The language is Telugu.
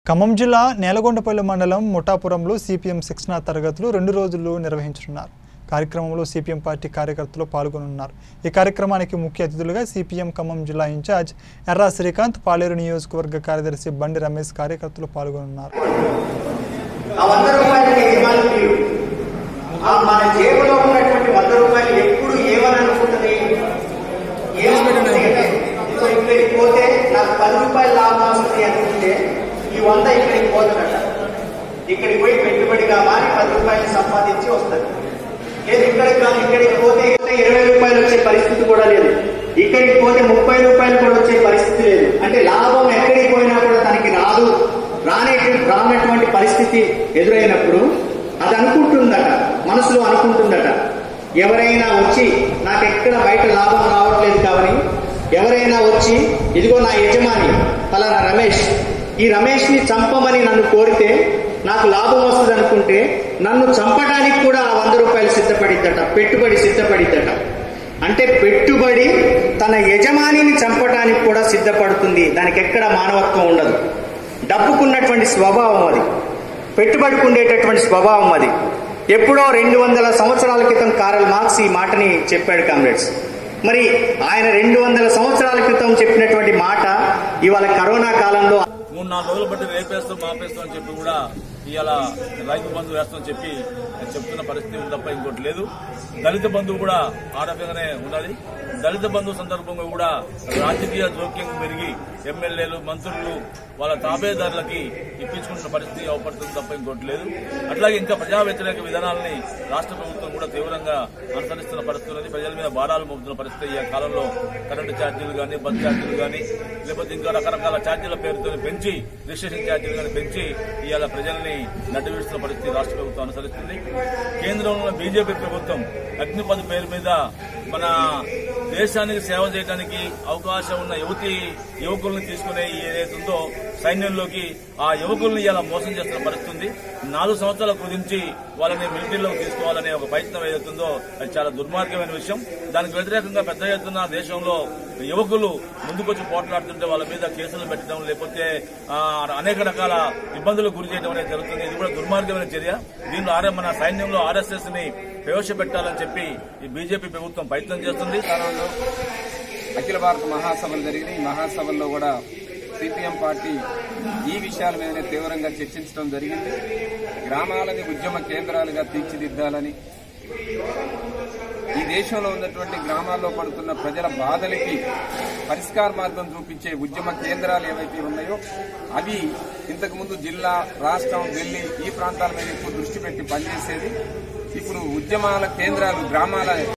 ఖమ్మం జిల్లా నేలగొండపల్లి మండలం ముఠాపురంలో సిపిఎం శిక్షణా తరగతులు రెండు రోజులు నిర్వహించనున్నారు కార్యక్రమంలో సిపిఎం పార్టీ కార్యకర్తలు పాల్గొనున్నారు ఈ కార్యక్రమానికి ముఖ్య అతిథులుగా సిపిఎం ఖమ్మం జిల్లా ఇన్ఛార్జ్ ఎర్రా శ్రీకాంత్ పాలేరు నియోజకవర్గ కార్యదర్శి బండి రమేష్ కార్యకర్తలు పాల్గొనున్నారు ఆ వంద రూపాయలకి యజమాని మీరు ఆ మన జేబులో ఉన్నటువంటి వంద రూపాయలు ఎప్పుడు ఏమని అనుకుంటుంది ఏమనుకుంటుంది? ఇదిగో ఇక్కడికి పోతే నాకు పది రూపాయలు లాభం వస్తుంది అనుకుంటే ఈ వంద ఇక్కడికి పోతుందట ఇక్కడికి పోయి పెట్టుబడిగా మారి పది రూపాయలు సంపాదించి వస్తుంది లేదు ఇక్కడికి కాదు ఇక్కడికి పోతే ఇరవై రూపాయలు వచ్చే పరిస్థితి కూడా లేదు ఇక్కడికి పోతే ముప్పై రూపాయలు కూడా వచ్చే పరిస్థితి లేదు అంటే లాభం ఎక్కడికి పోయినా కూడా తనకి రాదు రానే రానటువంటి పరిస్థితి ఎదురైనప్పుడు అది అనుకుంటుందట మనసులో అనుకుంటుందట ఎవరైనా వచ్చి నాకు ఎక్కడ బయట లాభం రావట్లేదు కావని ఎవరైనా వచ్చి ఇదిగో నా యజమాని ఫలానా రమేష్ ఈ రమేష్ ని చంపమని నన్ను కోరితే నాకు లాభం వస్తుంది అనుకుంటే నన్ను చంపడానికి కూడా ఆ వంద రూపాయలు సిద్ధపడిద్దట పెట్టుబడి సిద్ధపడిద్దట అంటే పెట్టుబడి తన యజమానిని చంపడానికి కూడా సిద్ధపడుతుంది దానికి ఎక్కడ మానవత్వం ఉండదు డబ్బుకున్నటువంటి స్వభావం అది పెట్టుబడికి ఉండేటటువంటి స్వభావం అది ఎప్పుడో రెండు వందల సంవత్సరాల క్రితం కారల్ మార్క్స్ ఈ మాటని చెప్పాడు కామ్రేడ్స్ మరి ఆయన రెండు వందల సంవత్సరాల క్రితం చెప్పినటువంటి మాట ఇవాళ కరోనా కాలంలో మూడు నాలుగు రోజులు బట్టి రేపేస్తాం మాపేస్తాం అని చెప్పి కూడా ఇవాళ రైతు బంధు వేస్తామని చెప్పి చెప్తున్న పరిస్థితి ఉంది తప్ప ఇంకోటి లేదు దళిత బంధువు కూడా ఆ రకంగానే ఉన్నది దళిత బంధువు సందర్భంగా కూడా రాజకీయ జోక్యం పెరిగి ఎమ్మెల్యేలు మంత్రులు వాళ్ళ తాబేదారులకి ఇప్పించుకుంటున్న పరిస్థితి అవపడుతుంది తప్ప ఇంకోటి లేదు అట్లాగే ఇంకా ప్రజా వ్యతిరేక విధానాలని రాష్ట్ర ప్రభుత్వం కూడా తీవ్రంగా అనుసరిస్తున్న పరిస్థితి ఉన్నది ప్రజల మీద భారాలు మోపుతున్న పరిస్థితి ఈ కాలంలో కరెంటు ఛార్జీలు కానీ బస్ ఛార్జీలు కానీ లేకపోతే ఇంకా రకరకాల ఛార్జీల పేరుతో పెంచి రిజిస్ట్రేషన్ ఛార్జీలు కానీ పెంచి ఇవాళ ప్రజల్ని నడ్డవిస్తున్న పరిస్థితి రాష్ట్ర ప్రభుత్వం అనుసరిస్తుంది కేంద్రంలో బీజేపీ ప్రభుత్వం అగ్నిపథ్ పేరు మీద మన దేశానికి సేవ చేయడానికి అవకాశం ఉన్న యువతి యువకుల్ని తీసుకునే ఏదైతే ఉందో సైన్యంలోకి ఆ యువకుల్ని ఇలా మోసం చేస్తున్న పరిస్థితి ఉంది నాలుగు సంవత్సరాల కుదించి వాళ్ళని మిలిటరీలోకి తీసుకోవాలనే ఒక ప్రయత్నం ఏదైతుందో అది చాలా దుర్మార్గమైన విషయం దానికి వ్యతిరేకంగా పెద్ద ఎత్తున దేశంలో యువకులు ముందుకొచ్చి పోట్లాడుతుంటే వాళ్ళ మీద కేసులు పెట్టడం లేకపోతే ఆ, అనేక రకాల ఇబ్బందులకు గురి చేయడం అనేది జరుగుతుంది ఇది కూడా దుర్మార్గమైన చర్య దీనిలో ఆర్ఎం మన సైన్యంలో ఆర్ఎస్ఎస్ ని ప్రవేశపెట్టాలని చెప్పి ఈ బీజేపీ ప్రభుత్వం ప్రయత్నం చేస్తుంది స్థానంలో అఖిల భారత మహాసభలు జరిగినాయి ఈ మహాసభల్లో కూడా సిపిఎం పార్టీ ఈ విషయాల మీదనే తీవ్రంగా చర్చించడం జరిగింది గ్రామాలని ఉద్యమ కేంద్రాలుగా తీర్చిదిద్దాలని ఈ దేశంలో ఉన్నటువంటి గ్రామాల్లో పడుతున్న ప్రజల బాధలకి పరిష్కార మార్గం చూపించే ఉద్యమ కేంద్రాలు ఏవైతే ఉన్నాయో అవి ఇంతకుముందు జిల్లా రాష్ట్రం ఢిల్లీ ఈ ప్రాంతాల మీద ఎక్కువ దృష్టి పెట్టి పనిచేసేది ఇప్పుడు ఉద్యమాల కేంద్రాలు గ్రామాల